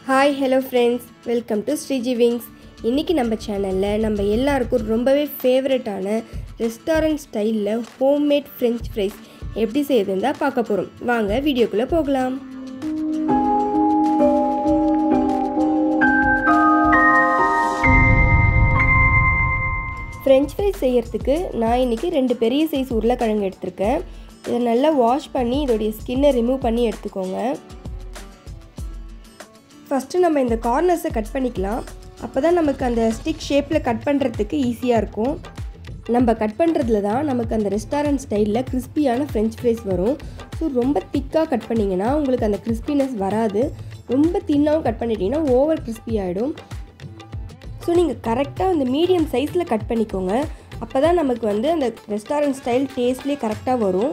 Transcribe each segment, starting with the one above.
hi hello friends welcome to Shreeji wings இன்றைக்கி நம்ம சேனலில் நம்ம எல்லாருக்கும் ரொம்பவே ஃபேவரட்டான ரெஸ்டாரண்ட் ஸ்டைலில் ஹோம்மேட் ஃப்ரெஞ்ச் ஃப்ரைஸ் எப்படி செய்யுதுன்னு தான் பார்க்க போகிறோம் வாங்க வீடியோக்குள்ளே போகலாம் ஃப்ரெஞ்ச் ஃப்ரைஸ் செய்யறதுக்கு நான் இன்றைக்கி ரெண்டு பெரிய சைஸ் உருளைக்கிழங்கு எடுத்திருக்கேன் இதை நல்லா வாஷ் பண்ணி இதோடைய ஸ்கின்னை ரிமூவ் பண்ணி எடுத்துக்கோங்க ஃபஸ்ட்டு நம்ம இந்த கார்னர்ஸை கட் பண்ணிக்கலாம் அப்போ தான் நமக்கு அந்த ஸ்டிக் ஷேப்பில் கட் பண்ணுறதுக்கு ஈஸியாக இருக்கும் நம்ம கட் பண்ணுறதுல தான் நமக்கு அந்த ரெஸ்டாரண்ட் ஸ்டைலில் கிறிஸ்பியான ஃப்ரெஞ்ச் ஃப்ரைஸ் வரும் ஸோ ரொம்ப திக்காக கட் பண்ணிங்கன்னா உங்களுக்கு அந்த கிறிஸ்பினஸ் வராது ரொம்ப தின்னாகவும் கட் பண்ணிட்டீங்கன்னா ஓவர் கிறிஸ்பி ஆகிடும் ஸோ நீங்கள் கரெக்டாக அந்த மீடியம் சைஸில் கட் பண்ணிக்கோங்க அப்போ தான் நமக்கு வந்து அந்த ரெஸ்டாரண்ட் ஸ்டைல் டேஸ்ட்லேயே கரெக்டாக வரும்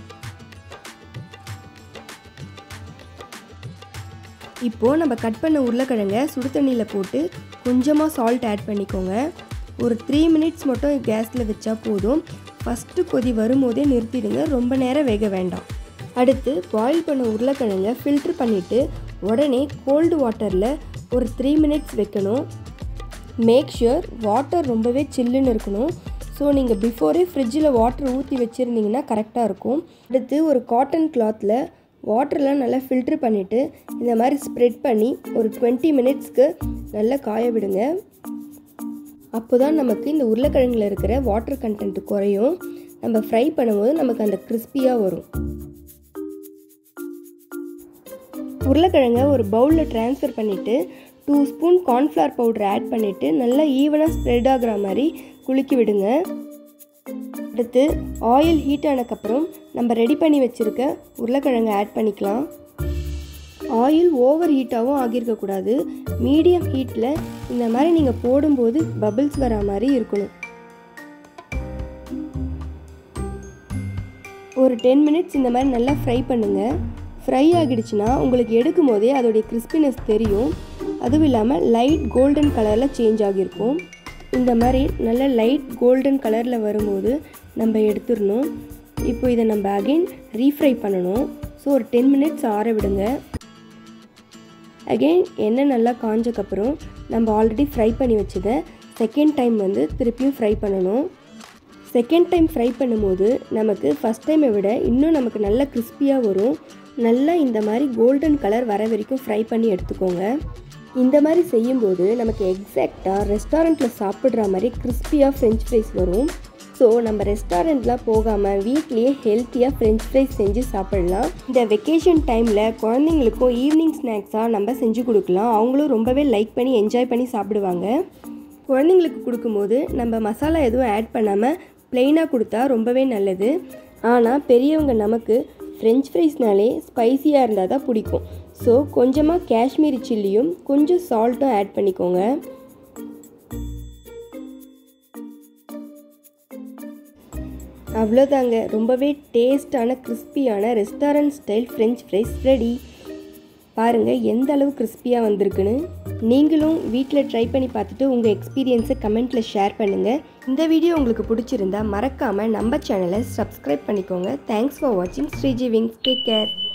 இப்போது நம்ம கட் பண்ண உருளைக்கிழங்க சுடு தண்ணியில் போட்டு கொஞ்சமாக சால்ட் ஆட் பண்ணிக்கோங்க ஒரு த்ரீ மினிட்ஸ் மட்டும் கேஸில் வச்சா போதும் ஃபஸ்ட்டு கொதி வரும்போதே நிறுத்திடுங்க ரொம்ப நேரம் வேக வேண்டாம் அடுத்து பாயில் பண்ண உருளைக்கிழங்க ஃபில்ட்ரு பண்ணிவிட்டு உடனே கோல்டு வாட்டரில் ஒரு த்ரீ மினிட்ஸ் வைக்கணும் மேக் ஷுர் வாட்டர் ரொம்பவே சில்லுன்னு இருக்கணும் ஸோ நீங்கள் பிஃபோரே ஃப்ரிட்ஜில் வாட்டர் ஊற்றி வச்சுருந்தீங்கன்னா கரெக்டாக இருக்கும் அடுத்து ஒரு காட்டன் கிளாத்தில் வாட்டர்லாம் நல்லா ஃபில்ட்ரு பண்ணிவிட்டு இந்த மாதிரி ஸ்ப்ரெட் பண்ணி ஒரு டுவெண்ட்டி மினிட்ஸ்க்கு நல்லா காய விடுங்க அப்போ தான் நமக்கு இந்த உருளைக்கிழங்கில் இருக்கிற வாட்டர் கண்டென்ட் குறையும் நம்ம ஃப்ரை பண்ணும்போது நமக்கு அந்த கிறிஸ்பியாக வரும் உருளைக்கிழங்க ஒரு பவுலில் ட்ரான்ஸ்ஃபர் பண்ணிவிட்டு two spoon cornflour powder add பண்ணிவிட்டு நல்லா ஈவனாக ஸ்ப்ரெட் ஆகிற மாதிரி குலுக்கி விடுங்க அடுத்து ஆயில் ஹீட் ஆனதுக்கப்புறம் நம்ம ரெடி பண்ணி வச்சுருக்க உருளைக்கிழங்கை ஆட் பண்ணிக்கலாம் ஆயில் ஓவர் ஹீட்டாகவும் ஆகியிருக்கக்கூடாது மீடியம் ஹீட்டில் இந்த மாதிரி நீங்கள் போடும்போது பபிள்ஸ் வர மாதிரி இருக்கணும் ஒரு டென் மினிட்ஸ் இந்த மாதிரி நல்லா ஃப்ரை பண்ணுங்கள் ஃப்ரை ஆகிடுச்சுன்னா உங்களுக்கு எடுக்கும் போதே அதோடைய கிறிஸ்பினஸ் தெரியும் அதுவும் இல்லாமல் லைட் கோல்டன் கலரில் சேஞ்ச் ஆகியிருக்கும் இந்த மாதிரி நல்ல லைட் கோல்டன் கலரில் வரும்போது நம்ம எடுத்துடணும் இப்போ இதை நம்ம அகெயின் ரீஃப்ரை பண்ணணும் ஸோ ஒரு டென் மினிட்ஸ் ஆற விடுங்க அகெயின் எண்ணெய் நல்லா காஞ்சக்கப்புறம் நம்ம ஆல்ரெடி ஃப்ரை பண்ணி வச்சதை செகண்ட் டைம் வந்து திருப்பியும் ஃப்ரை பண்ணணும் செகண்ட் டைம் ஃப்ரை பண்ணும்போது நமக்கு ஃபஸ்ட் டைமை விட இன்னும் நமக்கு நல்ல கிறிஸ்பியாக வரும் நல்லா இந்த மாதிரி கோல்டன் கலர் வர வரைக்கும் ஃப்ரை பண்ணி எடுத்துக்கோங்க இந்த மாதிரி செய்யும்போது நமக்கு எக்ஸாக்டாக ரெஸ்டாரண்ட்டில் சாப்பிட்ற மாதிரி கிறிஸ்பியாக ஃப்ரெஞ்ச் ஃப்ரைஸ் வரும் ஸோ நம்ம ரெஸ்டாரண்ட்லாம் போகாமல் வீட்லேயே ஹெல்த்தியாக ஃப்ரெஞ்ச் ஃப்ரைஸ் செஞ்சு சாப்பிட்லாம் இந்த வெக்கேஷன் டைமில் குழந்தைங்களுக்கும் ஈவினிங் ஸ்நாக்ஸாக நம்ம செஞ்சு கொடுக்கலாம் அவங்களும் ரொம்பவே லைக் பண்ணி என்ஜாய் பண்ணி சாப்பிடுவாங்க குழந்தைங்களுக்கு கொடுக்கும்போது நம்ம மசாலா எதுவும் ஆட் பண்ணாமல் ப்ளெயினாக கொடுத்தா ரொம்பவே நல்லது ஆனால் பெரியவங்க நமக்கு ஃப்ரெஞ்ச் ஃப்ரைஸ்னாலே ஸ்பைசியாக இருந்தால் தான் பிடிக்கும் ஸோ கொஞ்சமாக காஷ்மீரி சில்லியும் கொஞ்சம் சால்ட்டும் ஆட் பண்ணிக்கோங்க அவ்வளோதாங்க ரொம்பவே டேஸ்டான கிறிஸ்பியான restaurant style french fries ready பாருங்கள் எந்த அளவு கிறிஸ்பியாக வந்திருக்குன்னு நீங்களும் வீட்டில் ட்ரை பண்ணி பார்த்துட்டு உங்கள் எக்ஸ்பீரியன்ஸை கமெண்ட்டில் ஷேர் பண்ணுங்கள் இந்த வீடியோ உங்களுக்கு பிடிச்சிருந்தா மறக்காமல் நம்ம சேனலை சப்ஸ்கிரைப் பண்ணிக்கோங்க தேங்க்ஸ் ஃபார் வாட்சிங் ஸ்ரீஜி விங் டேக் கேர்